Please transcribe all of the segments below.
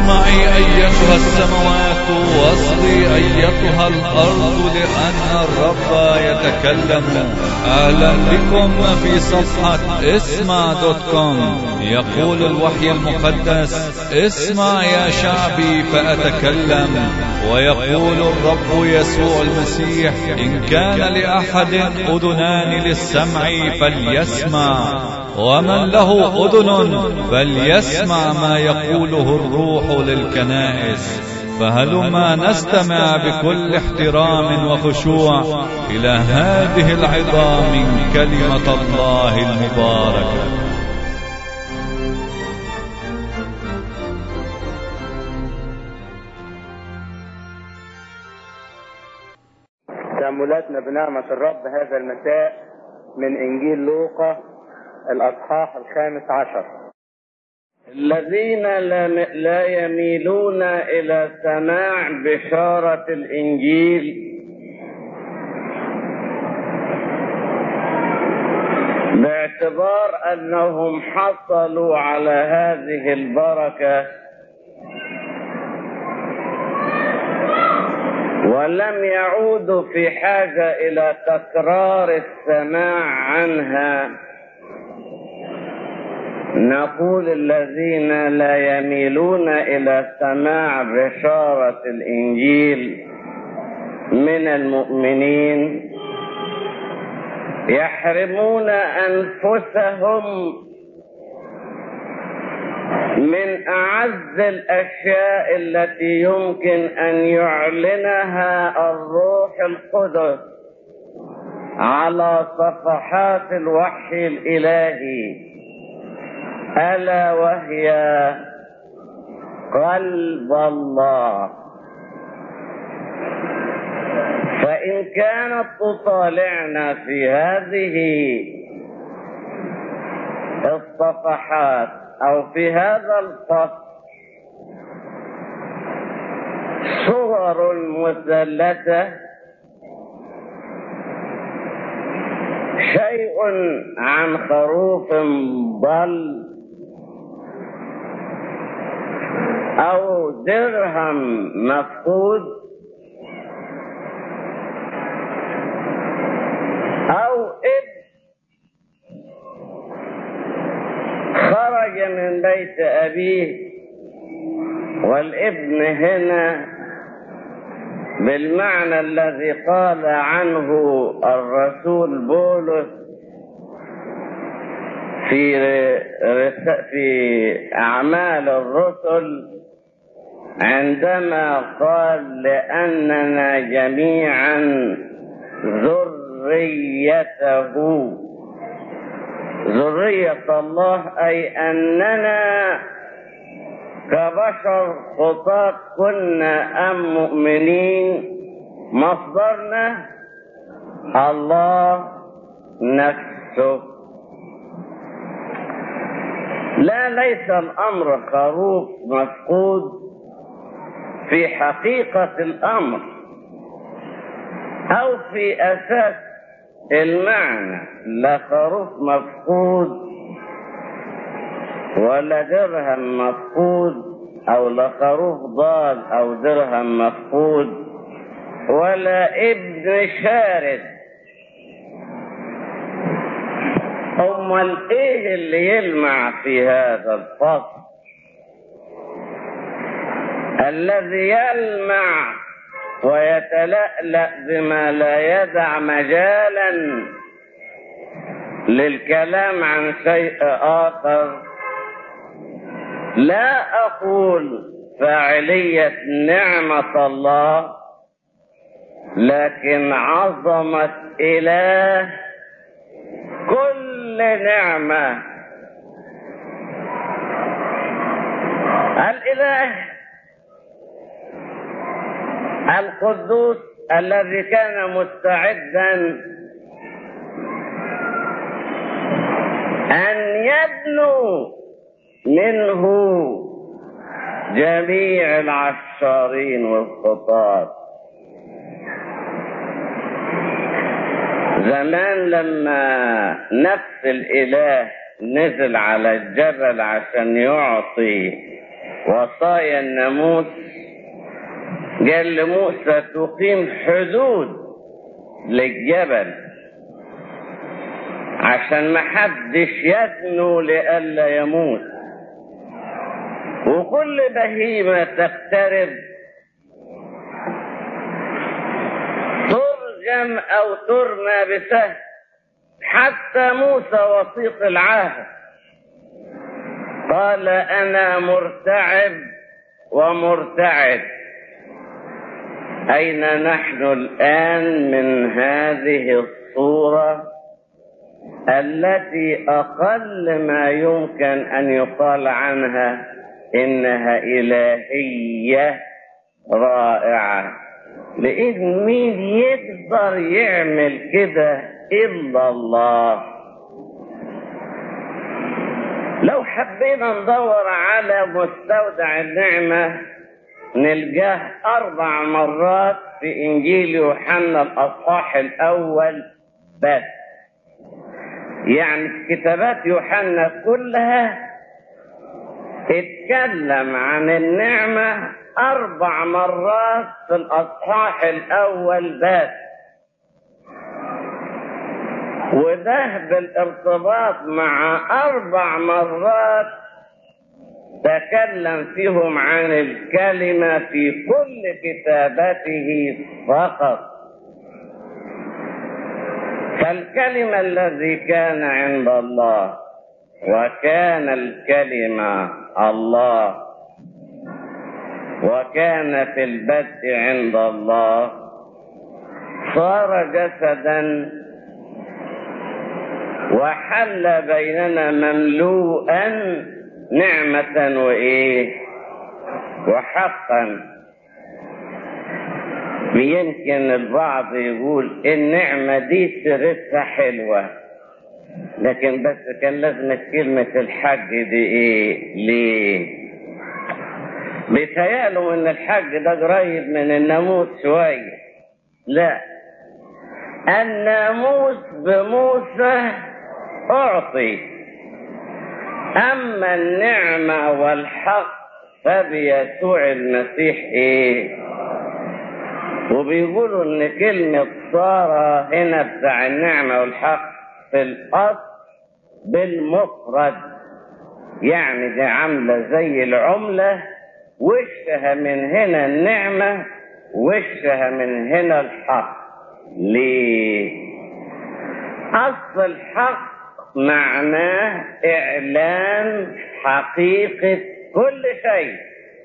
اسمعي أيتها السماوات واصغي أيتها الأرض لأن الرب يتكلم أهلا بكم في صفحة اسمع دوت كوم يقول الوحي المقدس اسمع يا شعبي فأتكلم ويقول الرب يسوع المسيح إن كان لأحد أذنان للسمع فليسمع ومن له أذن فليسمع ما يقوله الروح للكنائس فهلما نستمع بكل احترام وخشوع إلى هذه العظام من كلمة الله المباركة تأملاتنا بنعمة الرب هذا المساء من إنجيل لوقا الأصحاح الخامس عشر الذين لا يميلون إلى سماع بشارة الإنجيل باعتبار أنهم حصلوا على هذه البركة ولم يعودوا في حاجة إلى تكرار السماع عنها نقول الذين لا يميلون إلى سماع بشارة الإنجيل من المؤمنين يحرمون أنفسهم من أعز الأشياء التي يمكن أن يعلنها الروح القدس على صفحات الوحي الإلهي ألا وهي قلب الله فإن كانت تطالعنا في هذه الصفحات أو في هذا الفصل صور مثلثة شيء عن خروف ضل أو درهم مفقود أو ابن خرج من بيت أبيه والابن هنا بالمعنى الذي قال عنه الرسول بولس في في أعمال الرسل عندما قال لأننا جميعا ذريته ذرية الله أي أننا كبشر خطاة كنا أم مؤمنين مصدرنا الله نفسه لا ليس الأمر خروف مفقود في حقيقة الأمر أو في أساس المعنى لا خروف مفقود ولا درهم مفقود أو لا خروف ضال أو درهم مفقود ولا ابن شارد أمال إيه اللي يلمع في هذا الفصل الذي يلمع ويتلألأ بما لا يدع مجالا للكلام عن شيء آخر لا أقول فاعلية نعمة الله لكن عظمة إله كل نعمة الإله القدوس الذي كان مستعدا أن يدنو منه جميع العشارين والخطاة زمان لما نفس الإله نزل على الجبل عشان يعطي وصايا الناموس قال لموسى تقيم حدود للجبل عشان ما حدش يدنو لئلا يموت وكل بهيمة تقترب ترجم أو ترمى بسهم حتى موسى وثيق العهد قال أنا مرتعب ومرتعد أين نحن الآن من هذه الصورة التي أقل ما يمكن أن يقال عنها إنها إلهية رائعة لأن مين يقدر يعمل كده إلا الله لو حبينا ندور على مستودع النعمة نلقاه أربع مرات في إنجيل يوحنا الأصحاح الأول بس يعني في كتابات يوحنا كلها اتكلم عن النعمة أربع مرات في الأصحاح الأول بس وده بالارتباط مع أربع مرات تكلم فيهم عن الكلمة في كل كتابته فقط فالكلمة الذي كان عند الله وكان الكلمة الله وكان في البدء عند الله صار جسدا وحل بيننا مملوءا نعمة وإيه وحقا يمكن البعض يقول النعمة دي سيرتها حلوة لكن بس كان لازم كلمة الحج دي ايه ليه بيتهيألوا ان الحج ده قريب من الناموس شوية لا الناموس بموسى أعطي أما النعمة والحق فبيسوع المسيح إيه وبيقولوا إن كلمة صار هنا بتاع النعمة والحق في الأصل بالمفرد يعني دي عاملة زي العملة وشها من هنا النعمة وشها من هنا الحق ليه أصل الحق معناه إعلان حقيقة كل شيء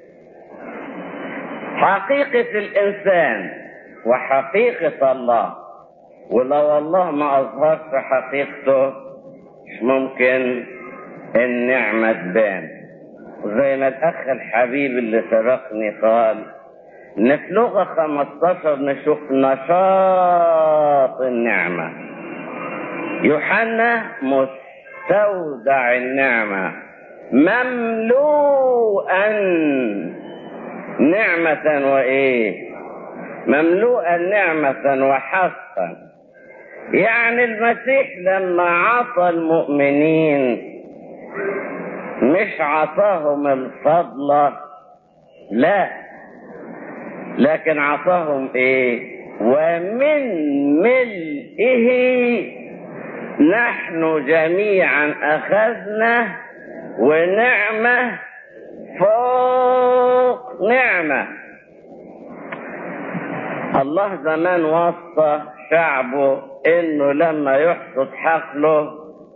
حقيقة الإنسان وحقيقة الله ولو الله ما أظهرش حقيقته مش ممكن النعمة تبان زي ما الأخ الحبيب اللي سبقني قال إن في لغة 15 نشوف نشاط النعمة يوحنا مستودع النعمة مملوءا نعمة وإيه مملوءا نعمة وحقا يعني المسيح لما عطى المؤمنين مش عطاهم الفضل لا لكن عطاهم ايه ومن ملئه نحن جميعا اخذنا ونعمه فوق نعمه الله زمان وصى شعبه انه لما يحصد حقله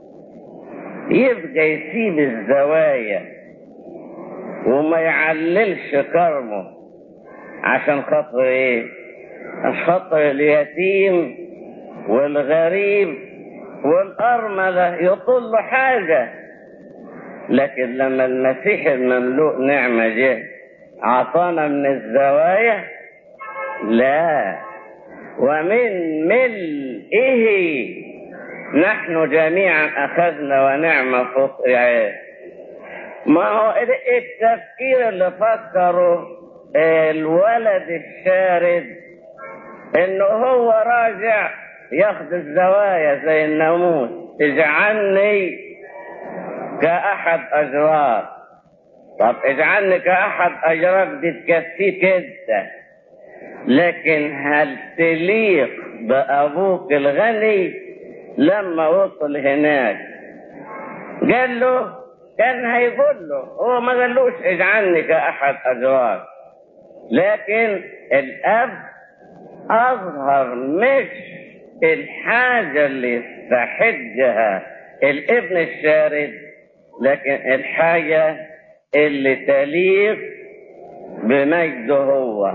يبقى يسيب الزوايا وما يعللش كرمه عشان خاطر ايه عشان خاطر اليتيم والغريب والأرملة يطل له حاجة لكن لما المسيح المملوء نعمة جه عطانا من الزوايا لا ومن ملئه نحن جميعا أخذنا ونعمة فوق رعاية ما هو التفكير اللي فكره الولد الشارد انه هو راجع ياخد الزوايا زي الناموس اجعلني كأحد أجرار طب اجعلني كأحد أجراك دي تكفيك انت لكن هل تليق بأبوك الغني لما وصل هناك قال له كان هيقول له هو ما قالوش اجعلني كأحد أجراك لكن الأب أظهر مش الحاجة اللي يستحجها الابن الشارد لكن الحاجة اللي تليق بمجده هو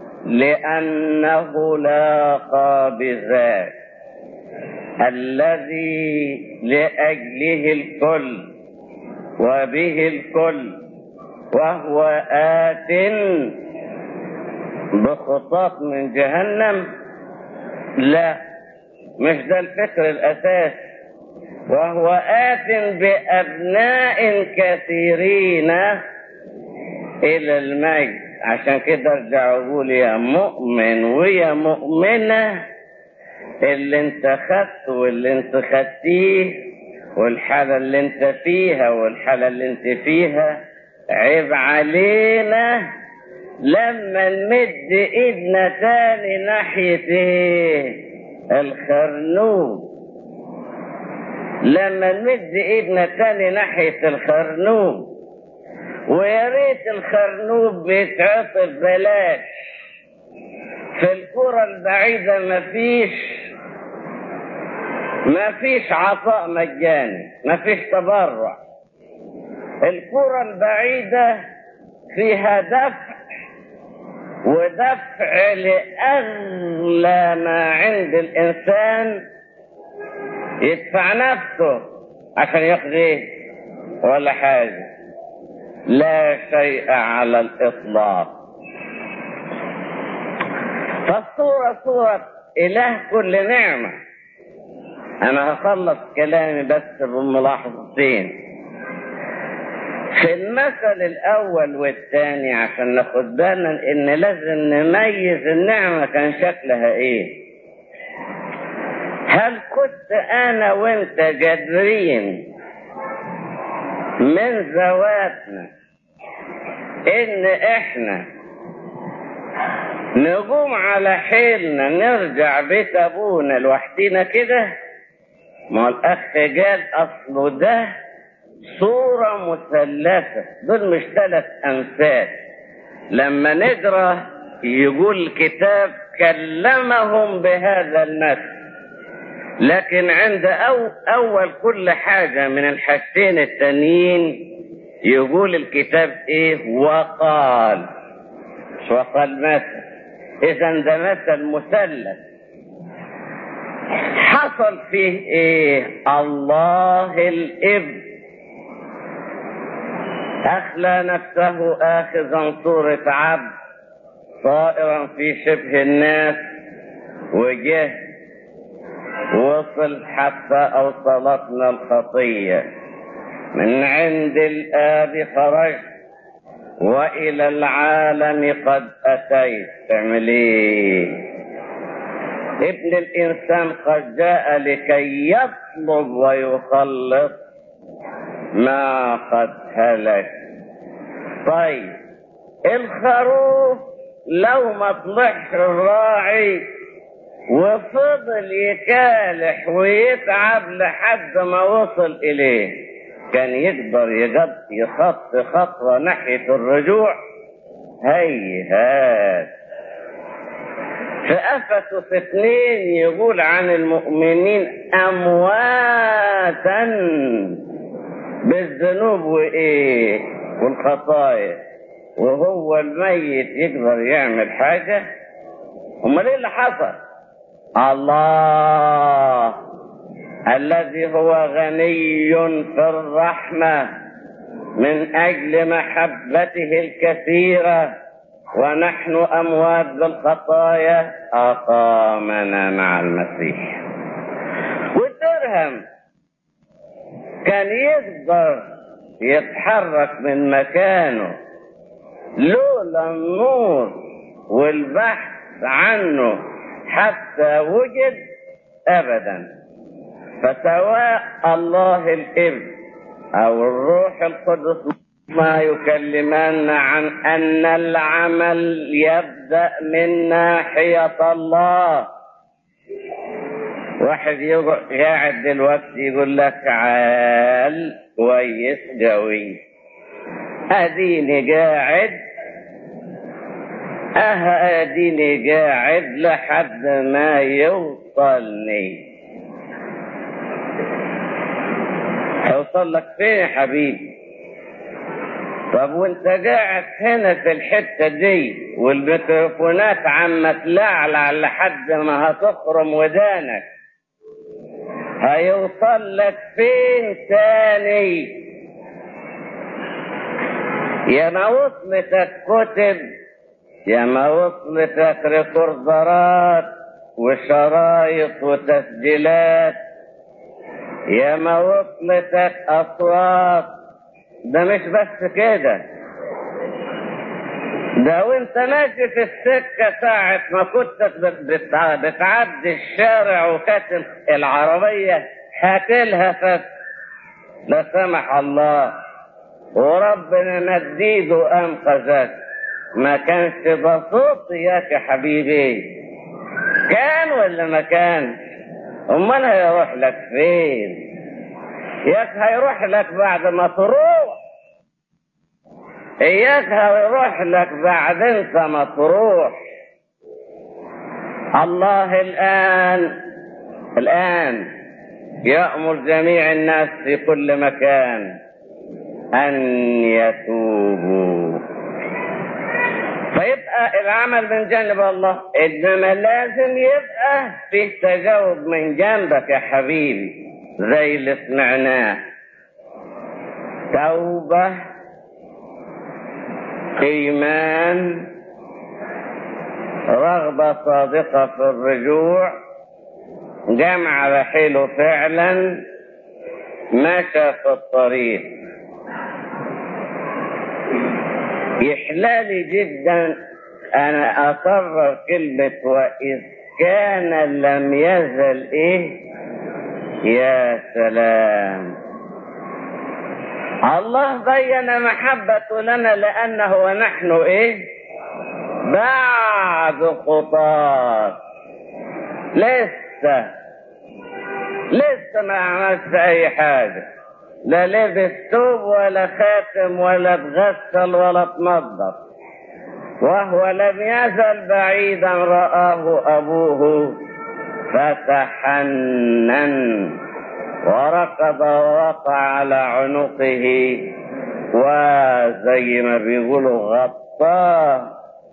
لأنه لاقى بذاك الذي لأجله الكل وبه الكل وهو آت بخطاط من جهنم لا مش ده الفكر الأساس وهو آت بأبناء كثيرين إلى المجد عشان كده ارجع اقول يا مؤمن ويا مؤمنة اللي انت خدته واللي انت خدتيه والحالة اللي انت فيها والحالة اللي انت فيها عيب علينا لما نمد ايدنا تاني ناحية ايه الخرنوب لما نمد ايدنا تاني ناحية الخرنوب ويا ريت الخرنوب بيتعطف بلاش في الكرة البعيدة مفيش مفيش عطاء مجاني مفيش تبرع الكرة البعيدة فيها دفع ودفع لأغلى ما عند الإنسان يدفع نفسه عشان ياخد ايه ولا حاجة لا شيء على الإطلاق فالصورة صورة إله كل نعمة أنا هخلص كلامي بس بملاحظتين في المثل الأول والثاني عشان ناخد بالنا إن لازم نميز النعمة كان شكلها إيه هل كنت أنا وأنت قادرين من ذواتنا إن إحنا نقوم على حيلنا نرجع بيت أبونا لوحدينا كده ما الأخ قال أصله ده صورة مثلثة دول مش ثلاث أمثال لما نقرأ يقول الكتاب كلمهم بهذا المثل لكن عند أو أول كل حاجة من الحاجتين التانيين يقول الكتاب إيه وقال مش وقال مثل إذا ده مثل مثلث حصل فيه إيه الله الإبن أخلى نفسه آخذا صورة عبد طائرا في شبه الناس وجه وصل حتى أوصلتنا الخطية من عند الآب خرجت وإلى العالم قد أتيت تعمل إيه ابن الإنسان قد جاء لكي يطلب ويخلص ما قد هلك طيب الخروف لو ما طلعش الراعي وفضل يكالح ويتعب لحد ما وصل إليه كان يقدر يقض يخط خطوة ناحية الرجوع هيهات في أفسس اثنين يقول عن المؤمنين أمواتا بالذنوب وإيه والخطايا وهو الميت يقدر يعمل حاجة امال ايه اللي حصل الله الذي هو غني في الرحمة من أجل محبته الكثيرة ونحن أموات بالخطايا أقامنا مع المسيح والدرهم كان يقدر يتحرك من مكانه لولا النور والبحث عنه حتى وجد ابدا فسواء الله الابن او الروح القدس ما يكلمان عن أن العمل يبدأ من ناحية الله واحد يقعد قاعد دلوقتي يقول لك عال كويس قوي اديني قاعد اه اديني قاعد لحد ما يوصلني هيوصل لك فين يا حبيبي طب وانت قاعد هنا في الحتة دي والميكروفونات عم تلعلع لحد ما هتخرم ودانك هيوصل لك فين تاني يا ما وصلتك كتب يا ما وصلتك ريكوردرات وشرايط وتسجيلات يا ما وصلتك اصوات ده مش بس كده ده وانت ماشي في السكة ساعة ما كنت بتع- بتعدي الشارع وكانت العربية هاتلها فس لا سمح الله وربنا مديد وانقذك ما كانش ده صوت ياك يا حبيبي كان ولا ما كان امال هيروح لك فين ياك هيروح لك بعد ما تروح اياك هيروح لك بعد انت ما تروح الله الان الان يأمر جميع الناس في كل مكان ان يتوبوا فيبقى العمل من جانب الله انما لازم يبقى فيه تجاوب من جنبك يا حبيبي زي اللي سمعناه توبه إيمان رغبة صادقة في الرجوع جمع رحيله فعلا مشى في الطريق يحلالي جدا أنا أقرر كلمة وإذ كان لم يزل إيه يا سلام الله بين محبته لنا لأنه ونحن إيه بعد خطاة لسه لسه ما عملت أي حاجة لا لبس ثوب ولا خاتم ولا اتغسل ولا اتنظف وهو لم يزل بعيدا رآه أبوه فتحنن وركض ووقع على عنقه وزي ما بيقولوا غطاه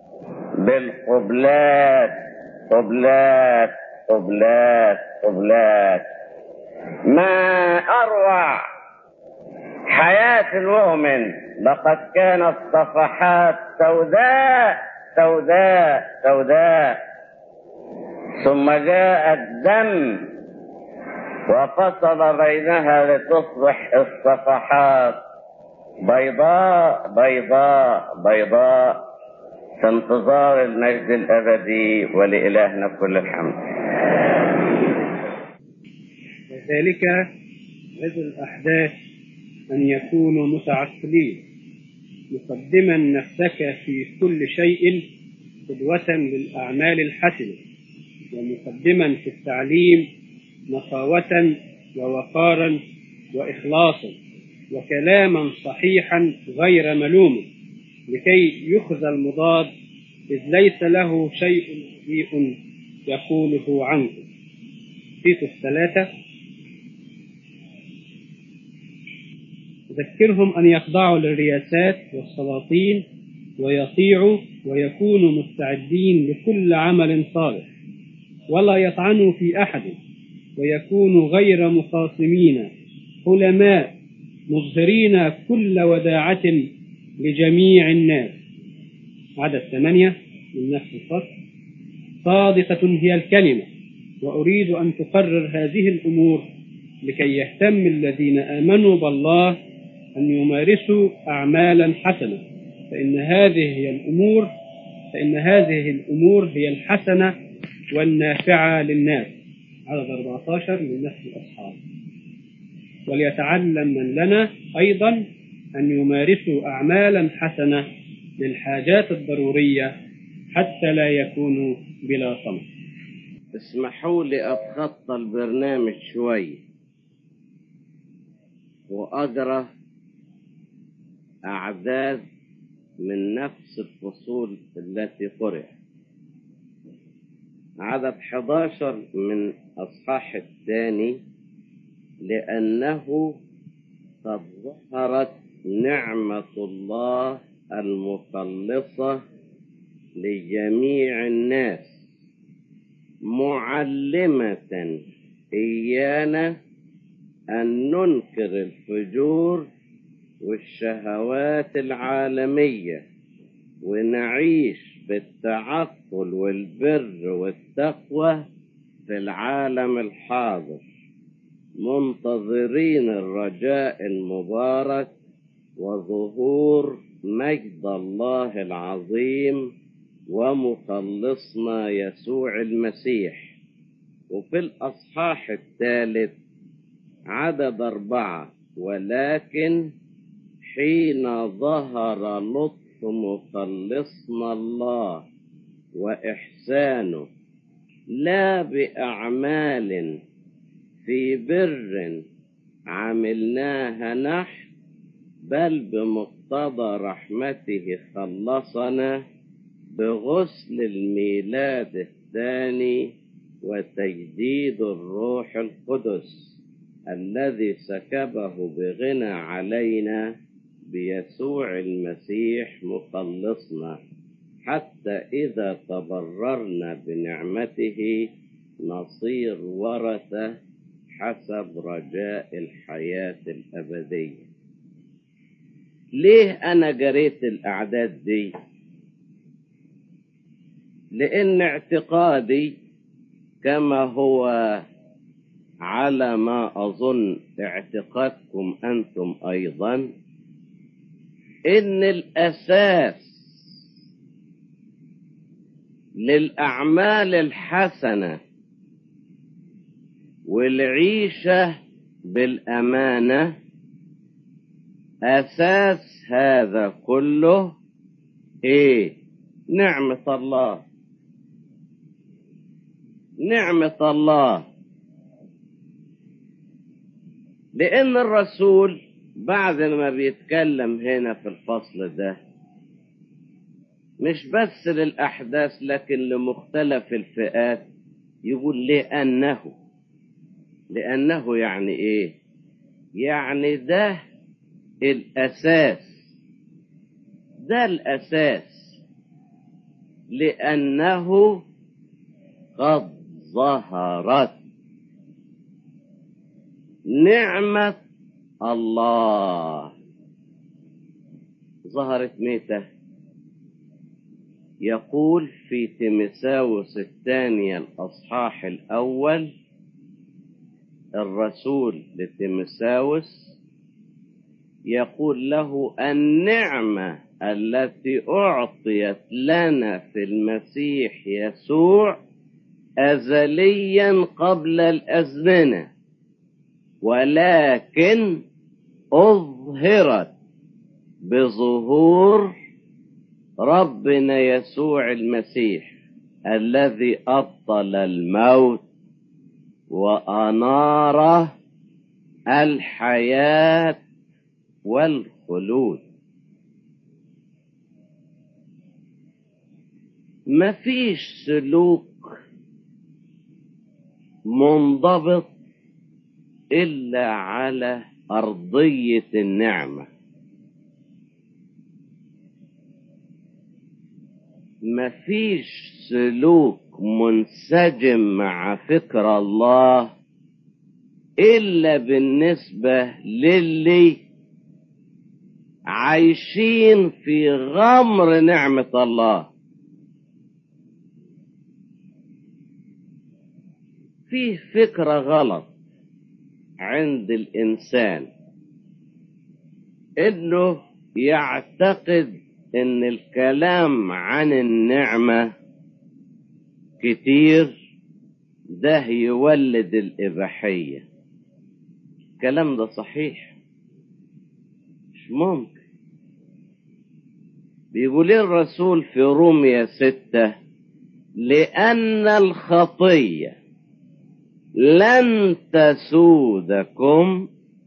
بالقبلات قبلات قبلات قبلات ما أروع حياة المؤمن لقد كانت صفحات سوداء سوداء سوداء ثم جاء الدم وفصل بينها لتصبح الصفحات بيضاء بيضاء بيضاء في انتظار المجد الأبدي ولإلهنا كل الحمد وذلك هذه الأحداث أن يكونوا متعقلين مقدما نفسك في كل شيء قدوة للأعمال الحسنة ومقدما في التعليم نقاوة ووقارا وإخلاصا وكلاما صحيحا غير ملوم لكي يخزى المضاد إذ ليس له شيء رديء يقوله عنكم تيتوس ثلاثة ذكرهم أن يخضعوا للرياسات والسلاطين ويطيعوا ويكونوا مستعدين لكل عمل صالح ولا يطعنوا في أحد ويكونوا غير مخاصمين حلماء مظهرين كل وداعة لجميع الناس عدد ثمانية من نفس الفصل صادقة هي الكلمة وأريد أن تقرر هذه الأمور لكي يهتم الذين آمنوا بالله أن يمارسوا أعمالا حسنة فإن هذه هي الأمور فإن هذه الأمور هي الحسنة والنافعة للناس عدد 14 من نفس الأصحاب وليتعلم من لنا أيضا أن يمارسوا أعمالا حسنة للحاجات الضرورية حتى لا يكونوا بلا صمت اسمحوا لي أتخطى البرنامج شوي وأقرأ أعداد من نفس الفصول التي قرأت عدد 11 من أصحاح الثاني لأنه قد ظهرت نعمة الله المخلصة لجميع الناس معلمة إيانا أن ننكر الفجور والشهوات العالمية ونعيش بالتعقل والبر والتقوى في العالم الحاضر منتظرين الرجاء المبارك وظهور مجد الله العظيم ومخلصنا يسوع المسيح وفي الأصحاح الثالث عدد أربعة ولكن حين ظهر لطف مخلصنا الله وإحسانه لا بأعمال في بر عملناها نحن بل بمقتضى رحمته خلصنا بغسل الميلاد الثاني وتجديد الروح القدس الذي سكبه بغنى علينا بيسوع المسيح مخلصنا حتى إذا تبررنا بنعمته نصير ورثة حسب رجاء الحياة الأبدية ليه أنا جريت الأعداد دي لأن اعتقادي كما هو على ما أظن اعتقادكم أنتم أيضا إن الأساس للأعمال الحسنة والعيشة بالأمانة أساس هذا كله إيه نعمة الله نعمة الله لأن الرسول بعد ما بيتكلم هنا في الفصل ده مش بس للأحداث لكن لمختلف الفئات يقول لأنه لأنه يعني إيه يعني ده الأساس ده الأساس لأنه قد ظهرت نعمة الله ظهرت متى يقول في تيمساوس الثانية الأصحاح الأول الرسول لتيمساوس يقول له النعمة التي أعطيت لنا في المسيح يسوع أزليا قبل الأزمنة ولكن أظهرت بظهور ربنا يسوع المسيح الذي أبطل الموت وأنار الحياة والخلود مفيش سلوك منضبط إلا على أرضية النعمة مفيش سلوك منسجم مع فكر الله إلا بالنسبة للي عايشين في غمر نعمة الله فيه فكرة غلط عند الإنسان إنه يعتقد إن الكلام عن النعمة كتير ده يولد الإباحية الكلام ده صحيح مش ممكن بيقول الرسول في رومية ستة لأن الخطية لن تسودكم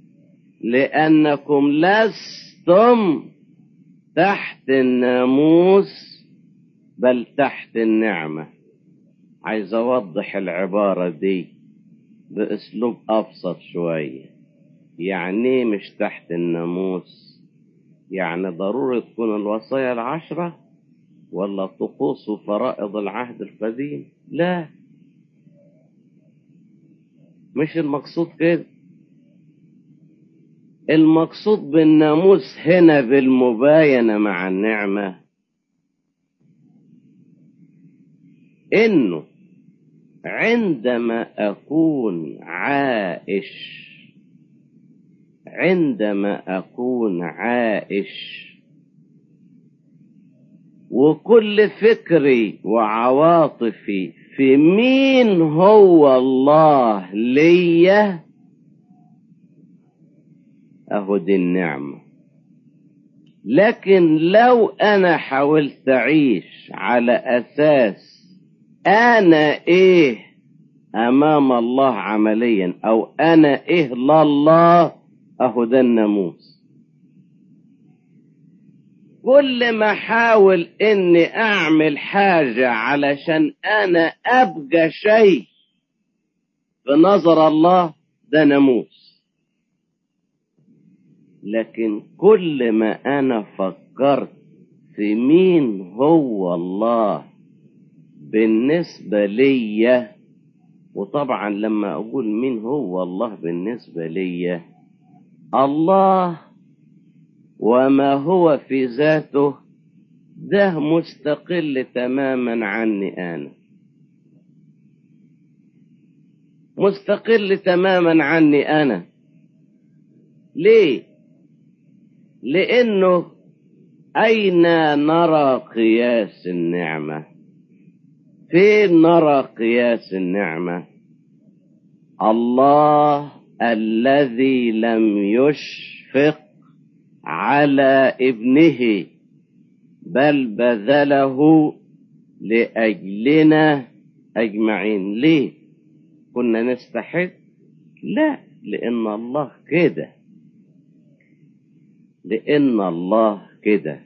لأنكم لستم تحت الناموس بل تحت النعمة عايز أوضح العبارة دي بأسلوب أبسط شوية يعني مش تحت الناموس يعني ضروري تكون الوصايا العشرة ولا طقوس وفرائض العهد القديم لا مش المقصود كده المقصود بالناموس هنا بالمباينة مع النعمة انه عندما اكون عائش عندما اكون عائش وكل فكري وعواطفي في مين هو الله ليا اهو دي النعمة لكن لو انا حاولت اعيش على اساس انا ايه امام الله عمليا او انا ايه لله اهو ده الناموس كل ما احاول اني اعمل حاجة علشان انا ابقى شيء في نظر الله ده ناموس لكن كل ما انا فكرت في مين هو الله بالنسبة لي وطبعا لما اقول مين هو الله بالنسبة لي الله وما هو في ذاته ده مستقل تماما عني انا مستقل تماما عني انا ليه لانه اين نرى قياس النعمه فين نرى قياس النعمه الله الذي لم يشفق على ابنه بل بذله لاجلنا اجمعين ليه كنا نستحق لا لان الله كده لان الله كده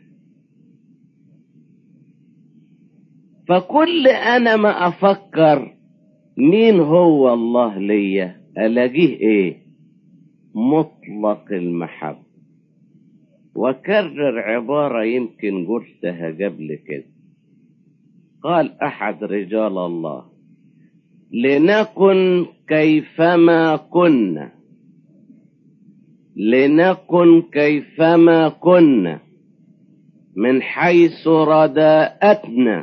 فكل انا ما افكر مين هو الله ليا الاقيه ايه مطلق المحبه وكرر عبارة يمكن قلتها قبل كده قال أحد رجال الله لنكن كيفما كنا لنكن كيفما كنا من حيث رداءتنا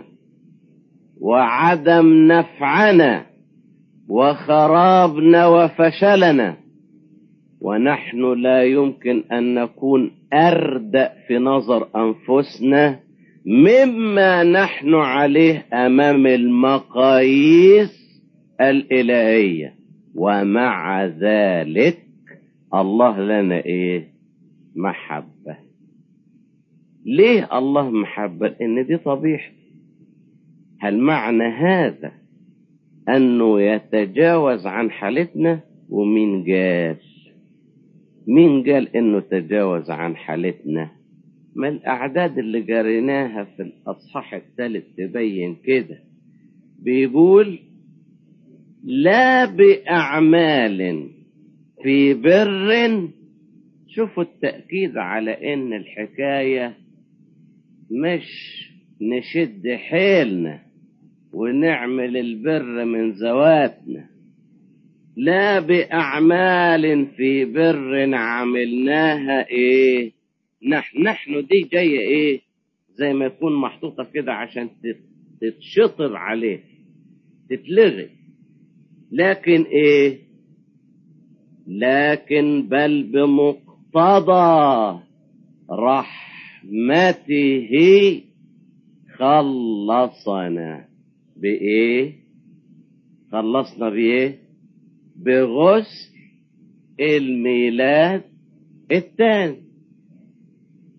وعدم نفعنا وخرابنا وفشلنا ونحن لا يمكن أن نكون أردأ في نظر أنفسنا مما نحن عليه أمام المقاييس الإلهية ومع ذلك الله لنا إيه محبة ليه الله محبة إن دي طبيعتي هل معنى هذا أنه يتجاوز عن حالتنا ومين قال مين قال انه تجاوز عن حالتنا ما الاعداد اللي جريناها في الاصحاح الثالث تبين كده بيقول لا باعمال في بر شوفوا التاكيد على ان الحكايه مش نشد حيلنا ونعمل البر من ذواتنا لا بأعمال في بر عملناها إيه نحن, نحن دي جاية إيه زي ما يكون محطوطة كده عشان تتشطر عليه تتلغي لكن إيه لكن بل بمقتضى رحمته خلصنا بإيه خلصنا بإيه بغسل الميلاد الثاني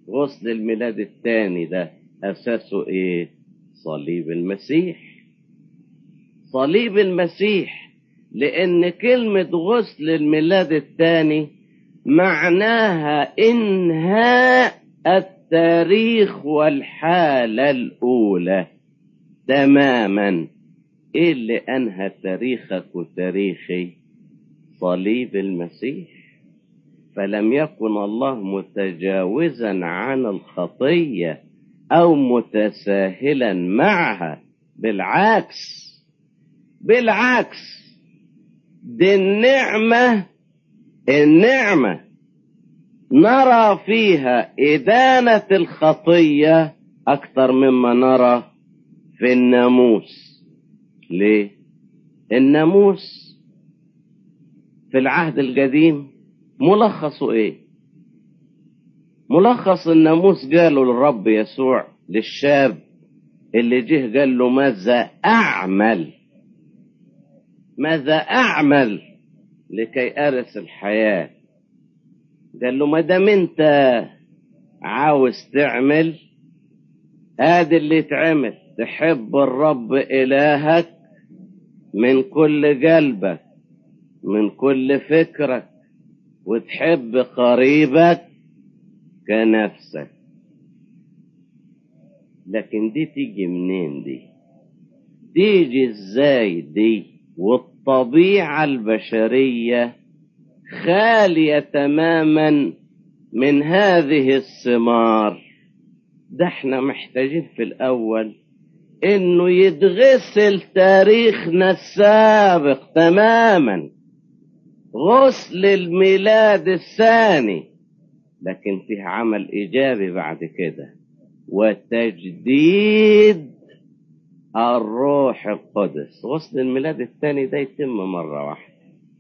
غسل الميلاد الثاني ده أساسه إيه؟ صليب المسيح صليب المسيح لأن كلمة غسل الميلاد الثاني معناها إنهاء التاريخ والحالة الأولى تماما إيه اللي أنهى تاريخك وتاريخي صليب المسيح فلم يكن الله متجاوزا عن الخطية أو متساهلا معها بالعكس بالعكس دي النعمة النعمة نرى فيها إدانة الخطية أكثر مما نرى في الناموس ليه؟ الناموس في العهد القديم ملخصه ايه ملخص الناموس قاله للرب يسوع للشاب اللي جه قال له ماذا اعمل ماذا اعمل لكي ارث الحياه قال له ما دام انت عاوز تعمل ادي اللي يتعمل تحب الرب الهك من كل قلبك من كل فكرك وتحب قريبك كنفسك لكن دي تيجي منين دي تيجي ازاي دي والطبيعة البشرية خالية تماما من هذه الثمار ده احنا محتاجين في الاول انه يتغسل تاريخنا السابق تماما غسل الميلاد الثاني لكن فيه عمل ايجابي بعد كده وتجديد الروح القدس غسل الميلاد الثاني ده يتم مرة واحدة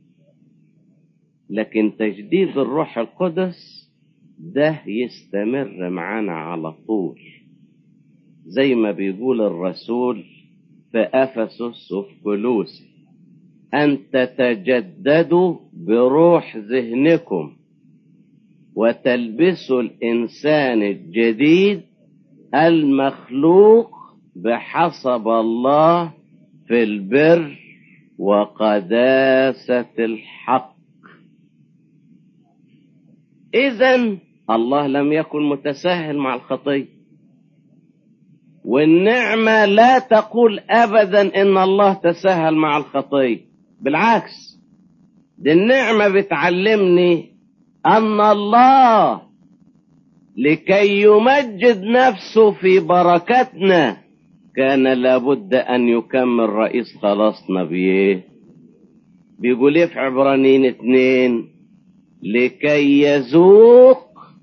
لكن تجديد الروح القدس ده يستمر معانا على طول زي ما بيقول الرسول في أفسس وفي كلوسي أن تتجددوا بروح ذهنكم وتلبسوا الإنسان الجديد المخلوق بحسب الله في البر وقداسة الحق إذا الله لم يكن متساهل مع الخطيه والنعمة لا تقول أبدا إن الله تساهل مع الخطية بالعكس دي النعمة بتعلمني أن الله لكي يمجد نفسه في بركتنا كان لابد أن يكمل رئيس خلاصنا بيه بيقول ايه في عبرانيين اتنين لكي يذوق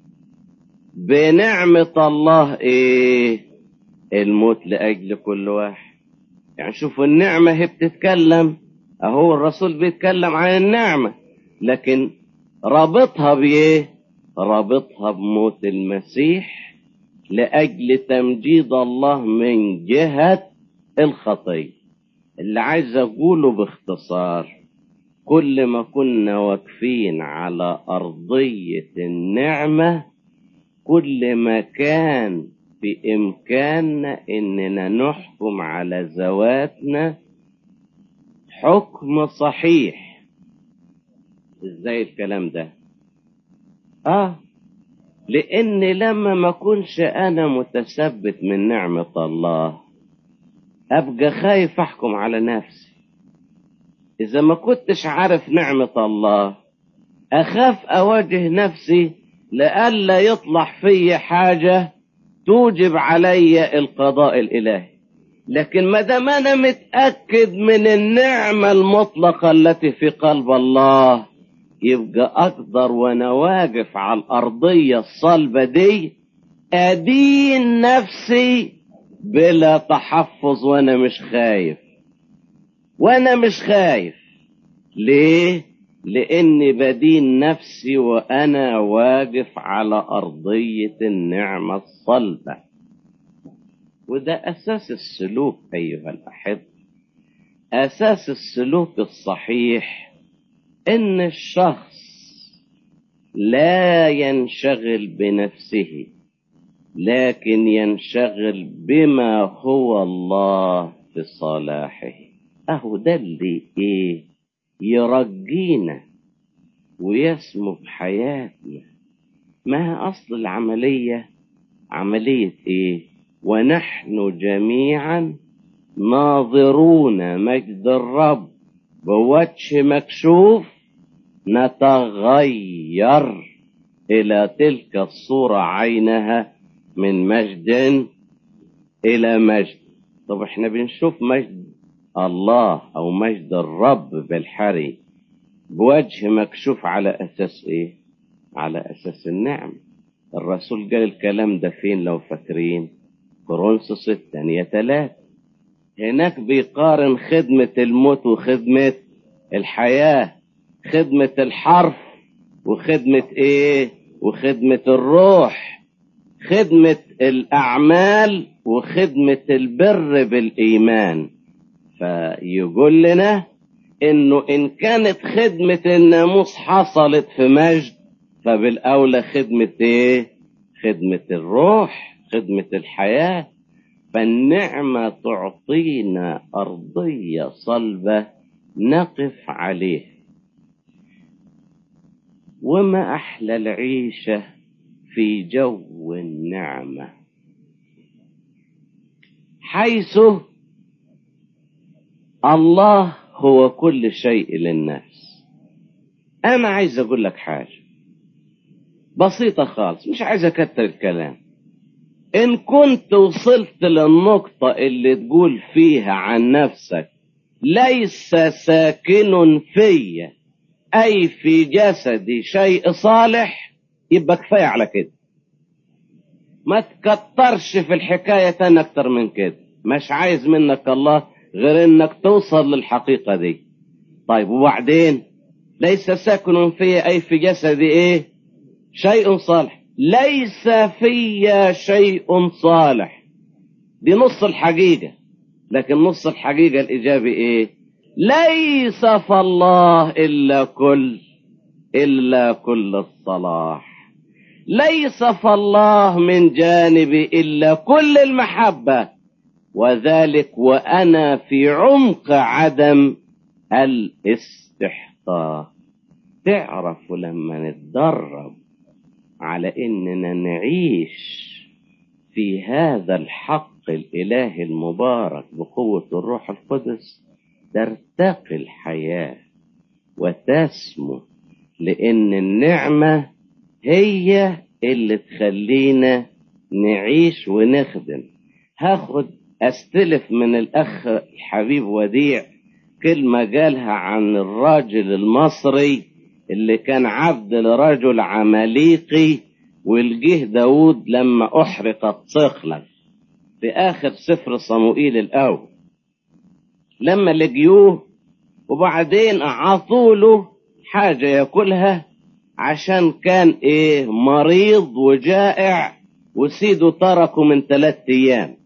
بنعمة الله ايه الموت لأجل كل واحد يعني شوفوا النعمة هي بتتكلم أهو الرسول بيتكلم عن النعمة لكن رابطها بإيه رابطها بموت المسيح لأجل تمجيد الله من جهة الخطية اللي عايز أقوله باختصار كل ما كنا واقفين على أرضية النعمة كل ما كان بإمكاننا إننا نحكم على ذواتنا حكم صحيح إزاي الكلام ده آه لأن لما ما كنش أنا متثبت من نعمة الله أبقى خايف أحكم على نفسي إذا ما كنتش عارف نعمة الله أخاف أواجه نفسي لئلا يطلع في حاجة توجب علي القضاء الإلهي لكن ما دام أنا متأكد من النعمة المطلقة التي في قلب الله يبقى أقدر وأنا واقف على الأرضية الصلبة دي أدين نفسي بلا تحفظ وأنا مش خايف وأنا مش خايف ليه؟ لأني بدين نفسي وأنا واقف على أرضية النعمة الصلبة وده أساس السلوك أيها الأحب أساس السلوك الصحيح إن الشخص لا ينشغل بنفسه لكن ينشغل بما هو الله في صلاحه اهو ده اللي ايه يرجينا ويسمو بحياتنا ما هي اصل العمليه عمليه ايه ونحن جميعا ناظرون مجد الرب بوجه مكشوف نتغير الى تلك الصوره عينها من مجد الى مجد طب احنا بنشوف مجد الله او مجد الرب بالحري بوجه مكشوف على اساس ايه على اساس النعم الرسول قال الكلام ده فين لو فاكرين كورنثوس الثانية ثلاثة هناك بيقارن خدمة الموت وخدمة الحياة خدمة الحرف وخدمة ايه وخدمة الروح خدمة الأعمال وخدمة البر بالإيمان فيقول لنا إنه إن كانت خدمة الناموس حصلت في مجد فبالأولى خدمة إيه؟ خدمة الروح خدمة الحياة فالنعمة تعطينا أرضية صلبة نقف عليه وما أحلى العيشة في جو النعمة حيث الله هو كل شيء للناس أنا عايز أقول لك حاجة بسيطة خالص مش عايز أكتر الكلام إن كنت وصلت للنقطة اللي تقول فيها عن نفسك ليس ساكن في أي في جسدي شيء صالح يبقى كفاية على كده ما تكترش في الحكاية تاني أكتر من كده مش عايز منك الله غير إنك توصل للحقيقة دي طيب وبعدين ليس ساكن في أي في جسدي إيه شيء صالح ليس في شيء صالح دي نص الحقيقة لكن نص الحقيقة الإيجابي إيه ليس فالله إلا كل إلا كل الصلاح ليس فالله من جانبي إلا كل المحبة وذلك وأنا في عمق عدم الاستحقاق تعرفوا لما نتدرب على إننا نعيش في هذا الحق الإلهي المبارك بقوة الروح القدس ترتقي الحياة وتسمو لأن النعمة هي اللي تخلينا نعيش ونخدم هاخد استلف من الاخ الحبيب وديع كلمة قالها عن الراجل المصري اللي كان عبد لرجل عماليقي والجه داود لما احرقت صخلة في اخر سفر صموئيل الاول لما لقيوه وبعدين اعطوله حاجة ياكلها عشان كان ايه مريض وجائع وسيده تركه من ثلاث ايام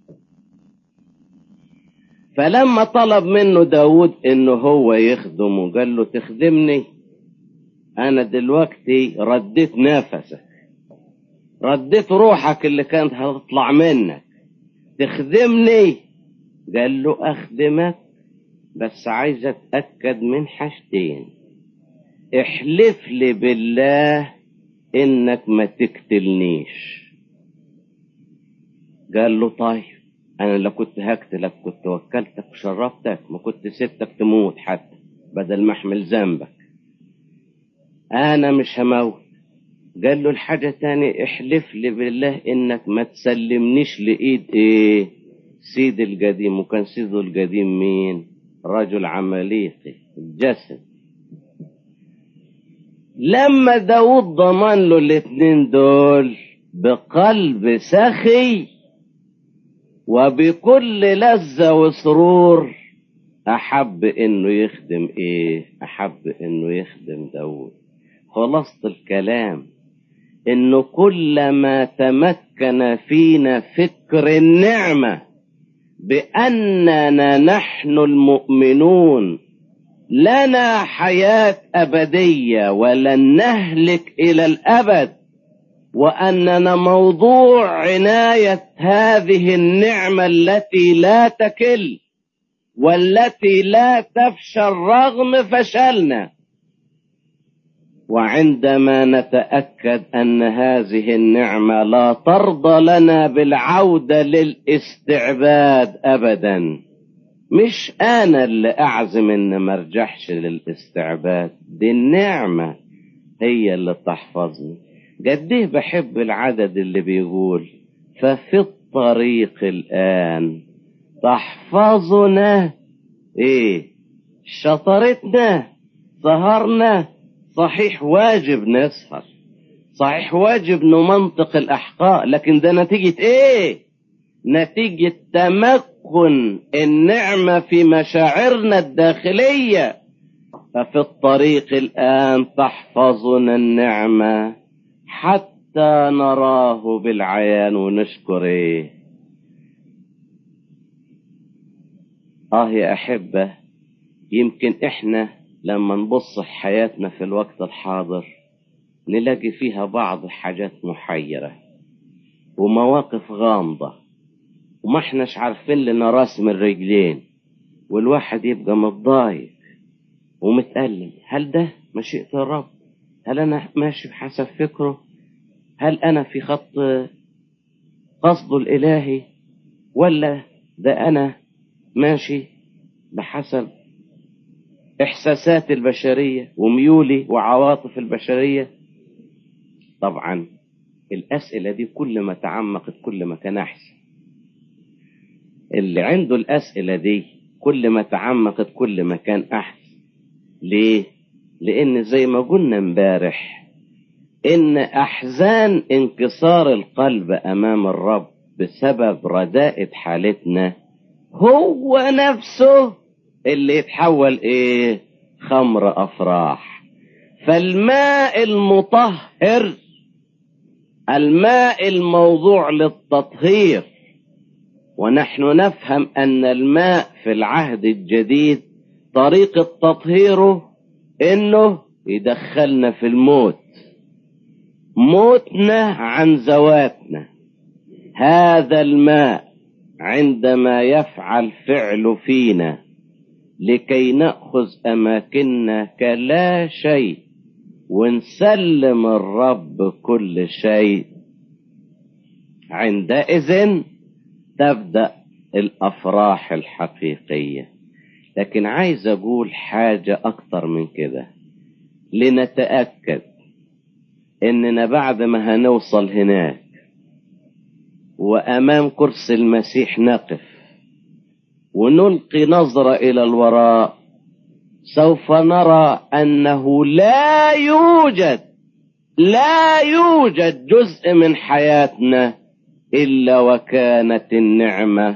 فلما طلب منه داود انه هو يخدمه قال له تخدمني انا دلوقتي رديت نفسك رديت روحك اللي كانت هتطلع منك تخدمني قال له اخدمك بس عايز اتاكد من حاجتين احلف لي بالله انك ما تقتلنيش قال له طيب انا لو كنت هقتلك كنت وكلتك وشرفتك ما كنت سبتك تموت حتى بدل ما احمل ذنبك انا مش هموت قال له الحاجة تاني احلف لي بالله انك ما تسلمنيش لايد ايه سيد القديم وكان سيده القديم مين رجل عماليقي الجسد لما داود ضمن له الاتنين دول بقلب سخي وبكل لذة وسرور أحب إنه يخدم إيه؟ أحب إنه يخدم داود خلاصة الكلام إنه كلما تمكن فينا فكر النعمة بأننا نحن المؤمنون لنا حياة أبدية ولن نهلك إلى الأبد وأننا موضوع عناية هذه النعمة التي لا تكل والتي لا تفشل رغم فشلنا وعندما نتأكد أن هذه النعمة لا ترضى لنا بالعودة للاستعباد أبدا مش أنا اللي أعزم إن مرجحش للاستعباد دي النعمة هي اللي تحفظني قديه بحب العدد اللي بيقول ففي الطريق الآن تحفظنا ايه شطرتنا سهرنا صحيح واجب نسهر صحيح واجب نمنطق الأحقاء لكن ده نتيجة ايه نتيجة تمكن النعمة في مشاعرنا الداخلية ففي الطريق الآن تحفظنا النعمة حتى نراه بالعيان ونشكر ايه اه يا احبة يمكن احنا لما نبص في حياتنا في الوقت الحاضر نلاقي فيها بعض حاجات محيرة ومواقف غامضة وما احناش عارفين لنا راس من رجلين والواحد يبقى متضايق ومتألم هل ده مشيئة الرب هل أنا ماشي بحسب فكره هل أنا في خط قصده الإلهي ولا ده أنا ماشي بحسب إحساسات البشرية وميولي وعواطف البشرية طبعا الأسئلة دي كل ما تعمقت كل ما كان أحسن اللي عنده الأسئلة دي كل ما تعمقت كل ما كان أحسن ليه؟ لأن زي ما قلنا امبارح إن أحزان انكسار القلب أمام الرب بسبب رداءة حالتنا هو نفسه اللي يتحول إيه؟ خمر أفراح فالماء المطهر الماء الموضوع للتطهير ونحن نفهم أن الماء في العهد الجديد طريقة تطهيره إنه يدخلنا في الموت موتنا عن ذواتنا هذا الماء عندما يفعل فعل فينا لكي نأخذ أماكننا كلا شيء ونسلم الرب كل شيء عندئذ تبدأ الأفراح الحقيقية لكن عايز أقول حاجة أكتر من كده لنتأكد إننا بعد ما هنوصل هناك وأمام كرسي المسيح نقف ونلقي نظرة إلى الوراء سوف نرى أنه لا يوجد لا يوجد جزء من حياتنا إلا وكانت النعمة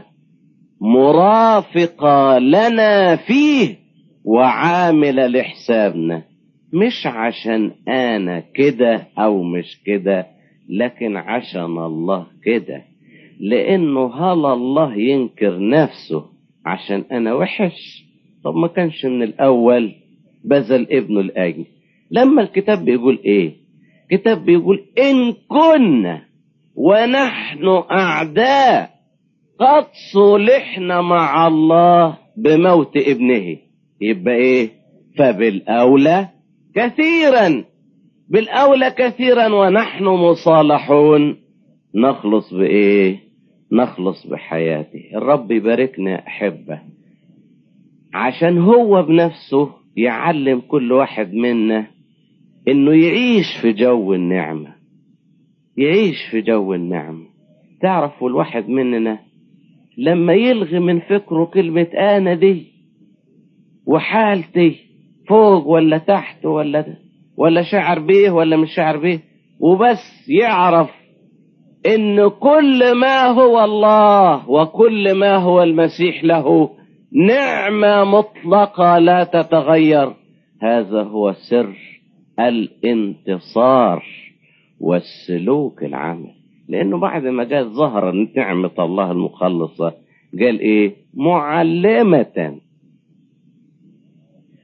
مرافقة لنا فيه وعاملة لحسابنا مش عشان أنا كده أو مش كده لكن عشان الله كده لأنه هل الله ينكر نفسه عشان أنا وحش طب ما كانش من الأول بذل ابنه الأجل لما الكتاب بيقول إيه كتاب بيقول إن كنا ونحن أعداء قد صلحنا مع الله بموت ابنه يبقى إيه فبالأولى كثيرا بالأولى كثيرا ونحن مصالحون نخلص بإيه نخلص بحياته الرب يباركنا يا أحبة عشان هو بنفسه يعلم كل واحد منا انه يعيش في جو النعمة يعيش في جو النعمة تعرفوا الواحد مننا لما يلغي من فكره كلمة أنا دي وحالتي فوق ولا تحت ولا ولا شعر بيه ولا مش شعر بيه وبس يعرف ان كل ما هو الله وكل ما هو المسيح له نعمة مطلقة لا تتغير هذا هو سر الانتصار والسلوك العمل لانه بعد ما جاء ظهر نعمة الله المخلصة قال ايه معلمة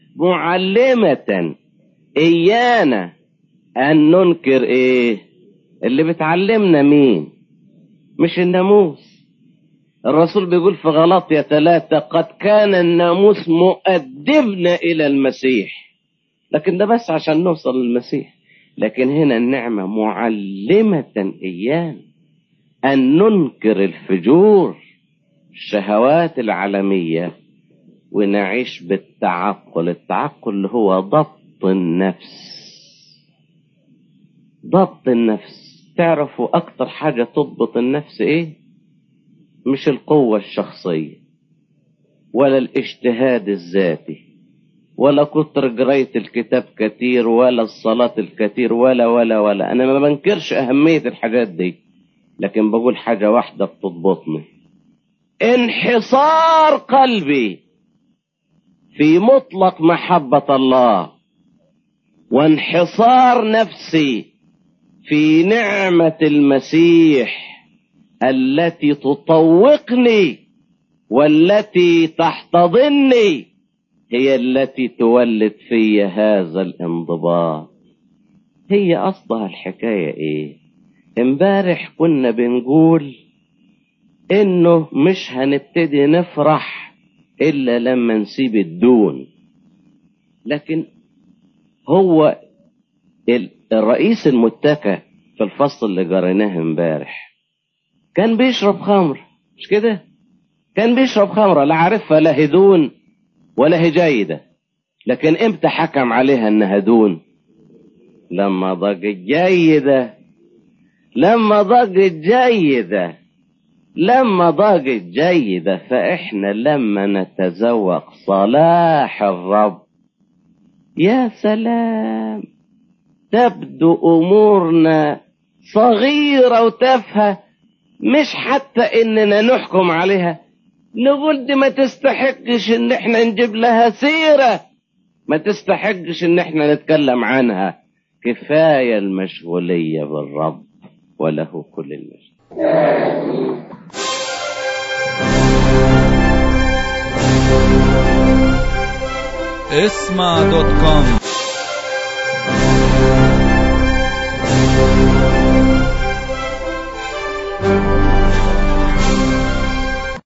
معلمة ايانا ان ننكر ايه اللي بتعلمنا مين مش الناموس الرسول بيقول في غلطية ثلاثة قد كان الناموس مؤدبنا إلى المسيح لكن ده بس عشان نوصل للمسيح لكن هنا النعمة معلمة إيانا أن ننكر الفجور الشهوات العالمية ونعيش بالتعقل التعقل اللي هو ضبط النفس ضبط النفس تعرفوا أكتر حاجة تضبط النفس إيه مش القوة الشخصية ولا الاجتهاد الذاتي ولا كتر قراية الكتاب كتير ولا الصلاة الكتير ولا ولا ولا أنا ما بنكرش أهمية الحاجات دي لكن بقول حاجة واحدة بتضبطني انحصار قلبي في مطلق محبة الله وانحصار نفسي في نعمة المسيح التي تطوقني والتي تحتضني هي التي تولد في هذا الانضباط هي أصلها الحكاية إيه امبارح كنا بنقول إنه مش هنبتدي نفرح إلا لما نسيب الدون لكن هو الرئيس المتكى في الفصل اللي قريناه امبارح كان بيشرب خمر مش كده كان بيشرب خمرة لا عارفها لا هدون ولا هي جيدة لكن امتى حكم عليها انها دون لما ضجت جيدة لما ضجت جيدة لما ضجت جيدة فإحنا لما نتذوق صلاح الرب يا سلام تبدو أمورنا صغيرة وتافهة مش حتى إننا نحكم عليها نقول دي ما تستحقش إن إحنا نجيب لها سيرة ما تستحقش إن إحنا نتكلم عنها كفاية المشغولية بالرب وله كل المجد اسمع دوت كوم